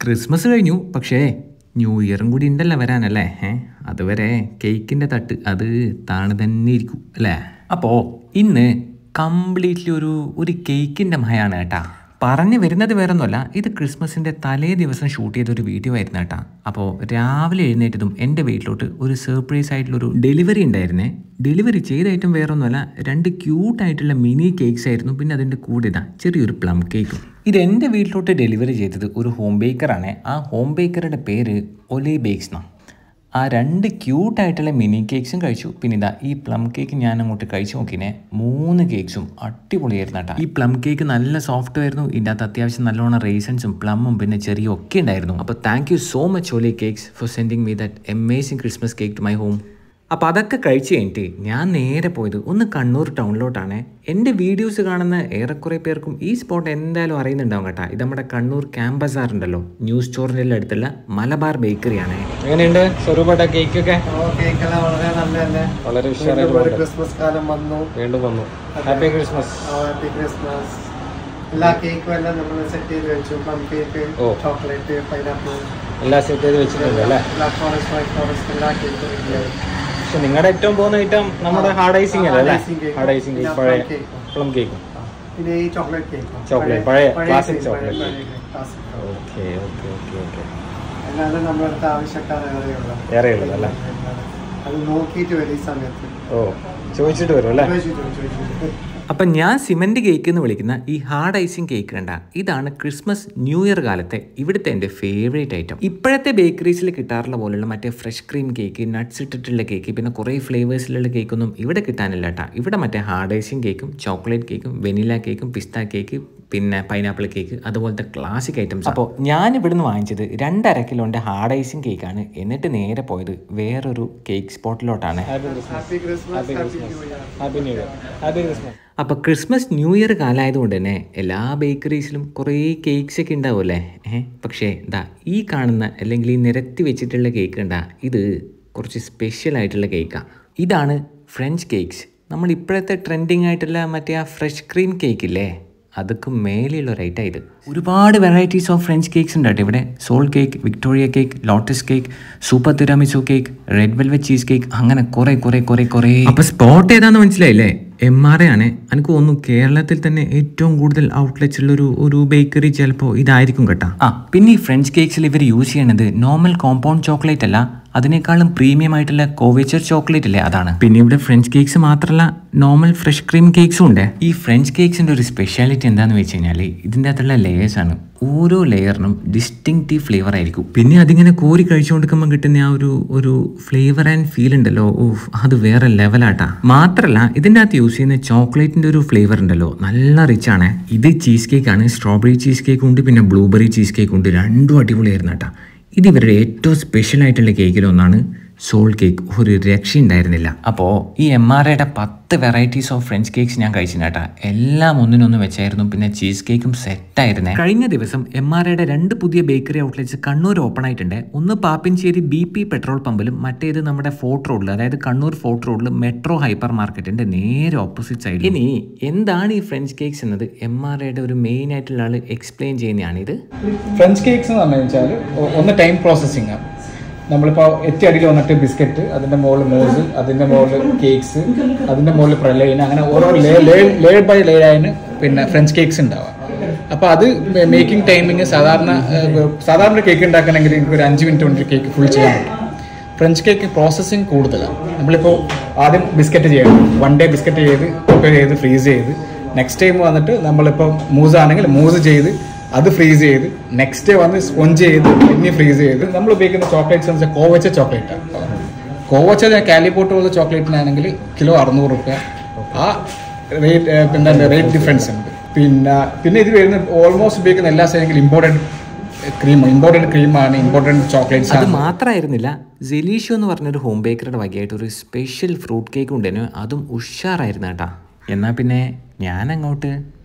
Christmas കഴിഞ്ഞു പക്ഷേ new ഇയറും കൂടി ഉണ്ടല്ലോ വരാനല്ലേ ഏ അതുവരെ കേക്കിൻ്റെ തട്ട് അത് താണ് തന്നെ ഇരിക്കും അല്ലേ അപ്പോൾ ഇന്ന് കംപ്ലീറ്റ്ലി ഒരു ഒരു കേക്കിൻ്റെ മയാണ് കേട്ടാ പറഞ്ഞു വരുന്നത് വേറൊന്നുമല്ല ഇത് ക്രിസ്മസിൻ്റെ തലേ ദിവസം ഷൂട്ട് ചെയ്ത ഒരു വീഡിയോ ആയിരുന്നു കേട്ടാ അപ്പോൾ രാവിലെ എഴുന്നേറ്റതും എൻ്റെ വീട്ടിലോട്ട് ഒരു സർപ്രൈസ് ആയിട്ടുള്ളൊരു ഡെലിവറി ഉണ്ടായിരുന്നേ ഡെലിവറി ചെയ്ത ഐറ്റം വേറൊന്നുമല്ല രണ്ട് ക്യൂട്ടായിട്ടുള്ള മിനി കേക്ക്സ് ആയിരുന്നു പിന്നെ അതിൻ്റെ കൂടെ ഇതാ ചെറിയൊരു പ്ലം കേക്കും ഇത് എൻ്റെ വീട്ടിലോട്ട് ഡെലിവറി ചെയ്തത് ഒരു ഹോം ബേക്കറാണ് ആ ഹോം ബേക്കറുടെ പേര് ഒലേ ബേക്സ് എന്നാണ് ആ രണ്ട് ക്യൂട്ടായിട്ടുള്ള മിനി കേക്ക്സും കഴിച്ചു പിന്നെ ഇതാ ഈ പ്ലം കേക്ക് ഞാൻ അങ്ങോട്ട് കഴിച്ചു നോക്കിനെ മൂന്ന് കേക്ക്സും അടിപൊളിയായിരുന്നു കേട്ടോ ഈ പ്ലം കേക്ക് നല്ല സോഫ്റ്റ് ആയിരുന്നു ഇതിൻ്റെ അകത്ത് അത്യാവശ്യം നല്ലോണം റേസൻസും പ്ലമ്മും പിന്നെ ചെറിയ ഒക്കെ ഉണ്ടായിരുന്നു അപ്പോൾ thank you so much Oli cakes for sending me that amazing Christmas cake to my home അപ്പോൾ അതൊക്കെ കഴിച്ച് കഴിഞ്ഞിട്ട് ഞാൻ നേരെ പോയത് ഒന്ന് കണ്ണൂർ ടൗണിലോട്ടാണ് എൻ്റെ വീഡിയോസ് കാണുന്ന ഏറെക്കുറെ പേർക്കും ഈ സ്പോട്ട് എന്തായാലും അറിയുന്നുണ്ടാവും കേട്ടോ ഇത് നമ്മുടെ കണ്ണൂർ ക്യാമ്പസാർ ഉണ്ടല്ലോ ന്യൂസ് സ്റ്റോറിൻ്റെ അടുത്തുള്ള മലബാർ ബേക്കറിയാണ് എങ്ങനെയുണ്ട് സ്വരൂപേട്ട കേക്കൊക്കെ കേക്കെല്ലാം വളരെ നല്ലതന്നെ വളരെ വീണ്ടും ഒരു ക്രിസ്മസ് കാലം വന്നു വീണ്ടും വന്നു ഹാപ്പി ക്രിസ്മസ് ഹാപ്പി ക്രിസ്മസ് എല്ലാ കേക്കും എല്ലാം നമ്മൾ സെറ്റ് ചെയ്ത് വെച്ചു പ്ലം കേക്ക് ഓ. ചോക്ലേറ്റ് പൈനാപ്പിൾ എല്ലാം സെറ്റ് ചെയ്ത് വെച്ചിട്ടുണ്ട് അല്ലേ ബ്ലാക്ക് ഫോറസ്റ്റ് വൈറ്റ് ഫോറസ്റ്റ് എല്ലാ കേക്കും റെഡിയായി പക്ഷെ നിങ്ങളുടെ ഏറ്റവും പോകുന്ന ഐറ്റം നമ്മുടെ ഹാർഡ് ഐസിംഗ് അല്ലേ അല്ലേ Hard icing cake. Hard icing പിന്നെ പഴയ plum cake. പ്ലം കേക്കും പിന്നെ ഈ ചോക്ലേറ്റ് കേക്ക് Chocolate, പഴയ classic chocolate. Classic okay okay okay okay എന്നാലും നമ്മളടുത്ത ആവശ്യക്കാർ ഏറെയുള്ളത് ഏറെയുള്ളത് അല്ലേ അത് നോക്കിയിട്ട് വരും ഈ സമയത്ത് ഓ ചോദിച്ചിട്ട് വരും അല്ലേ ചോദിച്ചിട്ട് ചോദിച്ചിട്ട് അപ്പം ഞാൻ സിമൻറ്റ് കേക്ക് എന്ന് വിളിക്കുന്ന ഈ ഹാർഡ് ഐസിങ് കേക്ക് കണ്ട ഇതാണ് ക്രിസ്മസ് ന്യൂ ഇയർ കാലത്തെ ഇവിടുത്തെ എൻ്റെ ഫേവറേറ്റ് ഐറ്റം ഇപ്പോഴത്തെ ബേക്കറീസിൽ കിട്ടാറുള്ള പോലുള്ള മറ്റേ ഫ്രഷ് ക്രീം കേക്ക് നട്ട്സ് ഇട്ടിട്ടുള്ള കേക്ക് പിന്നെ കുറേ ഫ്ലേവേഴ്സിലുള്ള കേക്കൊന്നും ഇവിടെ കിട്ടാനില്ല കേട്ടോ ഇവിടെ മറ്റേ ഹാർഡ് ഐസിങ് കേക്കും ചോക്ലേറ്റ് കേക്കും വെനില കേക്കും പിസ്ത കേക്ക് പിന്നെ പൈനാപ്പിൾ കേക്ക് അതുപോലത്തെ ക്ലാസിക് ഐറ്റംസ് അപ്പോൾ ഞാൻ ഇവിടുന്ന് വാങ്ങിച്ചത് രണ്ടര കിലോൻ്റെ ഹാർഡ് ഐസിങ് കേക്കാണ് എന്നിട്ട് നേരെ പോയത് വേറൊരു കേക്ക് സ്പോട്ടിലോട്ടാണ് happy Christmas happy New Year happy New Year happy Christmas അപ്പോൾ ക്രിസ്മസ് ന്യൂ ഇയർ കാലമായതുകൊണ്ട് തന്നെ എല്ലാ ബേക്കറീസിലും കുറേ കേക്ക്സ് ഒക്കെ ഉണ്ടാവുമല്ലേ ഏഹ് പക്ഷേ ഇതാ ഈ കാണുന്ന അല്ലെങ്കിൽ ഈ നിരത്തി വെച്ചിട്ടുള്ള കേക്ക് ഉണ്ടാ ഇത് കുറച്ച് സ്പെഷ്യൽ ആയിട്ടുള്ള കേക്കാണ് ഇതാണ് ഫ്രഞ്ച് കേക്ക്സ് നമ്മൾ ഇപ്പോഴത്തെ ട്രെൻഡിങ് ആയിട്ടുള്ള മറ്റേ ആ ഫ്രഷ് ക്രീം കേക്ക് ഇല്ലേ അതൊക്കെ മേലെയുള്ള ഒരു ഐറ്റം ഇത് ഒരുപാട് വെറൈറ്റീസ് ഓഫ് ഫ്രഞ്ച് കേക്ക്സ് ഉണ്ട് കേട്ടോ ഇവിടെ soul cake Victoria cake lotus cake super tiramisu cake red velvet cheese cake അങ്ങനെ കുറെ കുറെ കുറെ കുറെ അപ്പൊ സ്പോട്ട് ഏതാന്ന് മനസ്സിലായില്ലേ എം ആർ എ ആണ് എനിക്ക് തോന്നുന്നു കേരളത്തിൽ തന്നെ ഏറ്റവും കൂടുതൽ ഔട്ട്ലെറ്റ്സ് ഉള്ള ഒരു ഒരു ബേക്കറി ചിലപ്പോൾ ഇതായിരിക്കും കേട്ടോ ആ പിന്നെ ഈ ഫ്രഞ്ച് കേക്ക്സിൽ ഇവർ യൂസ് ചെയ്യണത് നോർമൽ കോമ്പൗണ്ട് ചോക്ലേറ്റ് അല്ല അതിനേക്കാളും പ്രീമിയം ആയിട്ടുള്ള കോവേച്ചർ ചോക്ലേറ്റ് ഇല്ലേ അതാണ് പിന്നെ ഇവിടെ ഫ്രഞ്ച് കേക്ക്സ് മാത്രമല്ല നോർമൽ ഫ്രഷ് ക്രീം കേക്ക്സും ഉണ്ട് ഈ ഫ്രഞ്ച് കേക്ക്സിന്റെ ഒരു സ്പെഷ്യാലിറ്റി എന്താന്ന് വെച്ച് കഴിഞ്ഞാൽ ഇതിൻ്റെ അകത്തുള്ള ലേയേഴ്സ് ആണ് ഓരോ ലെയറിനും ഡിസ്റ്റിങ്റ്റീവ് ഫ്ലേവർ ആയിരിക്കും പിന്നെ അതിങ്ങനെ കോരി കഴിച്ചുകൊടുക്കുമ്പോൾ കിട്ടുന്ന ആ ഒരു ഒരു ഫ്ലേവർ ആൻഡ് ഫീൽ ഉണ്ടല്ലോ ഓഹ് അത് വേറെ ലെവലാട്ടാ മാത്രമല്ല ഇതിൻ്റെ അകത്ത് യൂസ് ചെയ്യുന്ന ചോക്ലേറ്റിന്റെ ഒരു ഫ്ലേവർ ഉണ്ടല്ലോ നല്ല റിച്ച് ആണ് ഇത് ചീസ് കേക്ക് ആണ് സ്ട്രോബെറി ചീസ് കേക്ക് ഉണ്ട് പിന്നെ ബ്ലൂബെറി ചീസ് കേക്ക് ഉണ്ട് രണ്ടും അടിപൊളിയായിരുന്നു കേട്ടാ ഇത് ഇവരുടെ ഏറ്റവും സ്പെഷ്യൽ ആയിട്ടുള്ള കേക്കിലൊന്നാണ് സോൾ കേക്ക് ഒരു രക്ഷ ഉണ്ടായിരുന്നില്ല അപ്പോൾ ഈ എം ആർ ഐയുടെ പത്ത് വെറൈറ്റീസ് ഓഫ് ഫ്രഞ്ച് കേക്ക്സ് ഞാൻ കഴിച്ചു കേട്ടാ എല്ലാം ഒന്നിനൊന്ന് വെച്ചായിരുന്നു പിന്നെ ചീസ് കേക്കും സെറ്റായിരുന്നേ കഴിഞ്ഞ ദിവസം എം ആർ ഐയുടെ രണ്ട് പുതിയ ബേക്കറി ഔട്ട്ലെറ്റ്സ് കണ്ണൂർ ഓപ്പൺ ആയിട്ടുണ്ട് ഒന്ന് പാപ്പിൻശ്ശേരി ബി പി പെട്രോൾ പമ്പിലും മറ്റേത് നമ്മുടെ ഫോർട്ട് റോഡിൽ അതായത് കണ്ണൂർ ഫോർട്ട് റോഡിൽ മെട്രോ ഹൈപ്പർ മാർക്കറ്റിന്റെ നേരെ ഓപ്പോസിറ്റ് സൈഡിൽ ഇനി എന്താണ് ഈ ഫ്രഞ്ച് കേക്ക്സ് എന്നത് എം ആർ ഐയുടെ ഒരു മെയിൻ ആയിട്ടുള്ള ആൾ എക്സ്പ്ലെയിൻ ചെയ്യുന്നതാണ് ഇത് ഫ്രഞ്ച് കേക്ക്സ് എന്ന് പറഞ്ഞു വെച്ചാൽ ഒന്ന് ടൈം പ്രോസസ്സിങ് ആണ് നമ്മളിപ്പോൾ എത്തി അടിയിൽ വന്നിട്ട് ബിസ്ക്കറ്റ് അതിൻ്റെ മുകളിൽ മോസ് അതിൻ്റെ മുകളിൽ കേക്ക്സ് അതിൻ്റെ മുകളിൽ പ്രലൈൻ അങ്ങനെ ഓരോ ലെയർ ബൈ ലെയർ ആയിന് പിന്നെ ഫ്രഞ്ച് കേക്ക്സ് ഉണ്ടാവുക അപ്പോൾ അത് മേക്കിംഗ് ടൈമിങ് സാധാരണ ഏഹ്, സാധാരണ കേക്ക് ഉണ്ടാക്കണമെങ്കിൽ എനിക്ക് ഒരു അഞ്ച് മിനിറ്റ് കൊണ്ട് കേക്ക് ഫുൾ ചെയ്യാൻ പറ്റും ഫ്രഞ്ച് കേക്ക് പ്രോസസ്സിങ് കൂടുതലാണ് നമ്മളിപ്പോൾ ആദ്യം ബിസ്ക്കറ്റ് ചെയ്യണം വൺ ഡേ ബിസ്ക്കറ്റ് ചെയ്ത് പ്രിപ്പയർ ചെയ്ത് ഫ്രീസ് ചെയ്ത് നെക്സ്റ്റ് ടൈം വന്നിട്ട് നമ്മളിപ്പോൾ മൂസ് ആണെങ്കിൽ മൂസ് ചെയ്ത് അത് ഫ്രീസ് ചെയ്ത് നെക്സ്റ്റ് ഡേ വന്ന് സ്പോഞ്ച് ചെയ്ത് പിന്നെ ഫ്രീസ് ചെയ്ത് നമ്മൾ ഉപയോഗിക്കുന്ന ചോക്ലേറ്റ്സ് എന്ന് വെച്ചാൽ കോവച്ച ചോക്ലേറ്റാണ് കോവച്ച കാലിപ്പോട്ട് പോലത്തെ ചോക്ലേറ്റിനാണെങ്കിൽ കിലോ അറുന്നൂറ് റുപ്യ ആ റേറ്റ് പിന്നെ റേറ്റ് ഡിഫറൻസ് ഉണ്ട് പിന്നെ പിന്നെ ഇത് വരുന്ന ഓൾമോസ്റ്റ് ഉപയോഗിക്കുന്ന എല്ലാ സ്ഥലങ്ങളും ഇമ്പോർട്ടൻറ്റ് ക്രീം ഇമ്പോർട്ടൻറ്റ് ക്രീമാണ് ഇമ്പോർട്ടൻറ്റ് ചോക്ലേറ്റ്സ് അത് ആണ് മാത്രമായിരുന്നില്ല സെലീഷു എന്ന് പറഞ്ഞൊരു ഹോം ബേക്കറുടെ വകയായിട്ട് ഒരു സ്പെഷ്യൽ ഫ്രൂട്ട് കേക്ക് ഉണ്ടായിരുന്നു അതും ഉഷാറായിരുന്നു കേട്ടാ എന്നാൽ പിന്നെ ഞാൻ അങ്ങോട്ട്